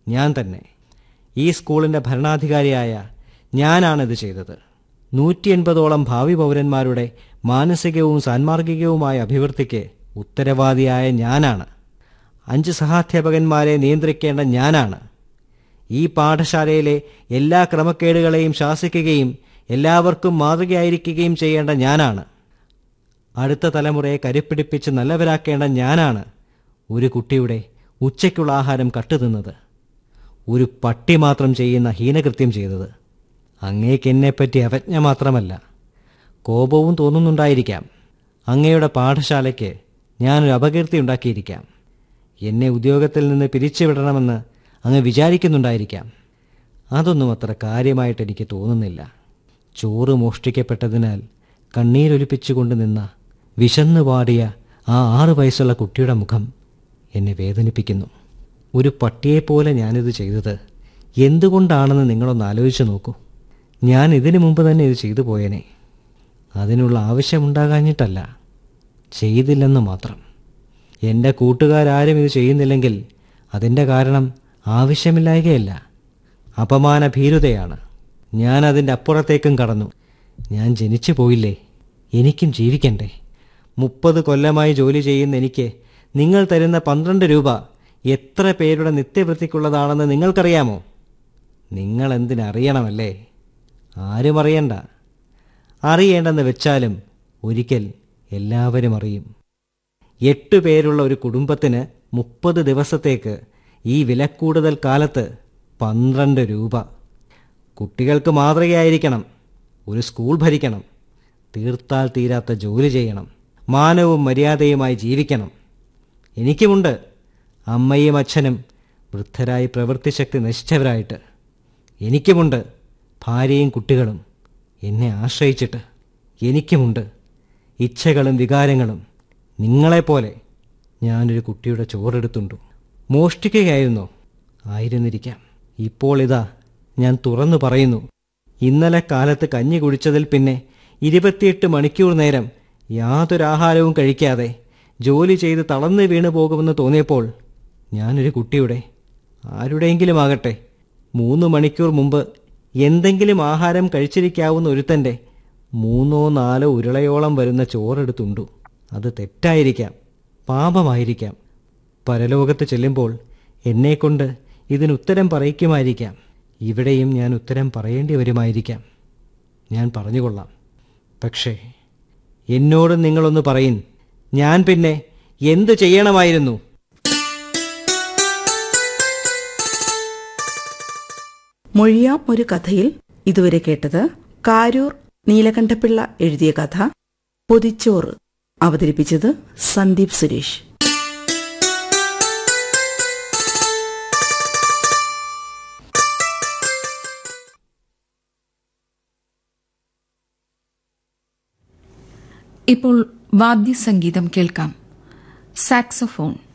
ഞാൻ തന്നെ ഈ സ്കൂളിൻ്റെ ഭരണാധികാരിയായ ഞാനാണിത് ചെയ്തത് നൂറ്റി എൺപതോളം ഭാവി പൗരന്മാരുടെ മാനസികവും സാൻമാർഗികവുമായ അഭിവൃദ്ധിക്ക് ഉത്തരവാദിയായ ഞാനാണ് അഞ്ച് സഹാധ്യാപകന്മാരെ നിയന്ത്രിക്കേണ്ട ഞാനാണ് ഈ പാഠശാലയിലെ എല്ലാ ക്രമക്കേടുകളെയും ശാസിക്കുകയും എല്ലാവർക്കും മാതൃകയായിരിക്കുകയും ചെയ്യേണ്ട ഞാനാണ് അടുത്ത തലമുറയെ കരുപ്പിടിപ്പിച്ച് നല്ലവരാക്കേണ്ട ഞാനാണ് ഒരു കുട്ടിയുടെ ഉച്ചയ്ക്കുള്ള ആഹാരം കട്ടുതിന്നത് ഒരു പട്ടി മാത്രം ചെയ്യുന്ന ഹീനകൃത്യം ചെയ്തത് അങ്ങേക്ക് എന്നെപ്പറ്റി അവജ്ഞ മാത്രമല്ല കോപവും തോന്നുന്നുണ്ടായിരിക്കാം അങ്ങയുടെ പാഠശാലയ്ക്ക് ഞാനൊരു അപകീർത്തി ഉണ്ടാക്കിയിരിക്കാം എന്നെ ഉദ്യോഗത്തിൽ നിന്ന് പിരിച്ചുവിടണമെന്ന് അങ്ങ് വിചാരിക്കുന്നുണ്ടായിരിക്കാം അതൊന്നും അത്ര കാര്യമായിട്ട് എനിക്ക് തോന്നുന്നില്ല ചോറ് മോഷ്ടിക്കപ്പെട്ടതിനാൽ കണ്ണീരൊലിപ്പിച്ചുകൊണ്ട് നിന്ന വിശന്നു പാടിയ ആ ആറു വയസ്സുള്ള കുട്ടിയുടെ മുഖം എന്നെ വേദനിപ്പിക്കുന്നു ഒരു പട്ടിയെപ്പോലെ ഞാനിത് ചെയ്തത് എന്തുകൊണ്ടാണെന്ന് നിങ്ങളൊന്ന് ആലോചിച്ച് നോക്കൂ ഞാൻ ഇതിനു മുമ്പ് തന്നെ ഇത് ചെയ്തു പോയേനെ അതിനുള്ള ആവശ്യമുണ്ടാകാഞ്ഞിട്ടല്ല ചെയ്തില്ലെന്ന് മാത്രം എൻ്റെ കൂട്ടുകാരാരും ഇത് ചെയ്യുന്നില്ലെങ്കിൽ അതിൻ്റെ കാരണം ആവശ്യമില്ലായകയല്ല അപമാന ഭീരുതയാണ് ഞാൻ അതിൻ്റെ അപ്പുറത്തേക്കും കടന്നു ഞാൻ ജനിച്ചു പോയില്ലേ എനിക്കും ജീവിക്കണ്ടേ മുപ്പത് കൊല്ലമായി ജോലി ചെയ്യുന്ന എനിക്ക് നിങ്ങൾ തരുന്ന പന്ത്രണ്ട് രൂപ എത്ര പേരുടെ നിത്യവൃത്തിക്കുള്ളതാണെന്ന് നിങ്ങൾക്കറിയാമോ നിങ്ങൾ എന്തിനറിയണമല്ലേ ആരും അറിയണ്ട അറിയേണ്ടെന്ന് വെച്ചാലും ഒരിക്കൽ എല്ലാവരും അറിയും എട്ട് പേരുള്ള ഒരു കുടുംബത്തിന് മുപ്പത് ദിവസത്തേക്ക് ഈ വിലക്കൂടുതൽ കാലത്ത് പന്ത്രണ്ട് രൂപ കുട്ടികൾക്ക് മാതൃകയായിരിക്കണം ഒരു സ്കൂൾ ഭരിക്കണം തീർത്താൽ തീരാത്ത ജോലി ചെയ്യണം മാനവും മര്യാദയുമായി ജീവിക്കണം എനിക്കുമുണ്ട് അമ്മയും അച്ഛനും വൃദ്ധരായി പ്രവൃത്തിശക്തി നശിച്ചവരായിട്ട് എനിക്കുമുണ്ട് ഭാര്യയും കുട്ടികളും എന്നെ ആശ്രയിച്ചിട്ട് എനിക്കുമുണ്ട് ഇച്ഛകളും വികാരങ്ങളും നിങ്ങളെപ്പോലെ ഞാനൊരു കുട്ടിയുടെ ചോറെടുത്തുണ്ടു മോഷ്ടിക്കുകയായിരുന്നോ ആയിരുന്നിരിക്കാം ഇപ്പോൾ ഇതാ ഞാൻ തുറന്നു പറയുന്നു ഇന്നലെ കാലത്ത് കഞ്ഞി കുടിച്ചതിൽ പിന്നെ ഇരുപത്തിയെട്ട് മണിക്കൂർ നേരം യാതൊരു ആഹാരവും കഴിക്കാതെ ജോലി ചെയ്ത് തളർന്നു വീണു പോകുമെന്ന് തോന്നിയപ്പോൾ ഞാനൊരു കുട്ടിയുടെ ആരുടെയെങ്കിലും ആകട്ടെ മൂന്ന് മണിക്കൂർ മുമ്പ് എന്തെങ്കിലും ആഹാരം കഴിച്ചിരിക്കാവുന്ന ഒരുത്തൻ്റെ മൂന്നോ നാലോ ഉരുളയോളം വരുന്ന ചോറെടുത്തുണ്ടു അത് തെറ്റായിരിക്കാം പാപമായിരിക്കാം പരലോകത്ത് ചെല്ലുമ്പോൾ എന്നെക്കൊണ്ട് ഇതിനുത്തരം പറയിക്കുമായിരിക്കാം ഇവിടെയും ഞാൻ ഉത്തരം പറയേണ്ടി വരുമായിരിക്കാം ഞാൻ പറഞ്ഞുകൊള്ളാം പക്ഷേ എന്നോട് നിങ്ങളൊന്ന് പറയിൻ ഞാൻ പിന്നെ എന്തു ചെയ്യണമായിരുന്നു മൊഴിയാം ഒരു കഥയിൽ ഇതുവരെ കേട്ടത് കാരൂർ നീലകണ്ഠപിള്ള എഴുതിയ കഥ പൊതിച്ചോറ് അവതരിപ്പിച്ചത് സന്ദീപ് സുരേഷ് ഇപ്പോൾ വാദ്യസംഗീതം കേൾക്കാം സാക്സോഫോൺ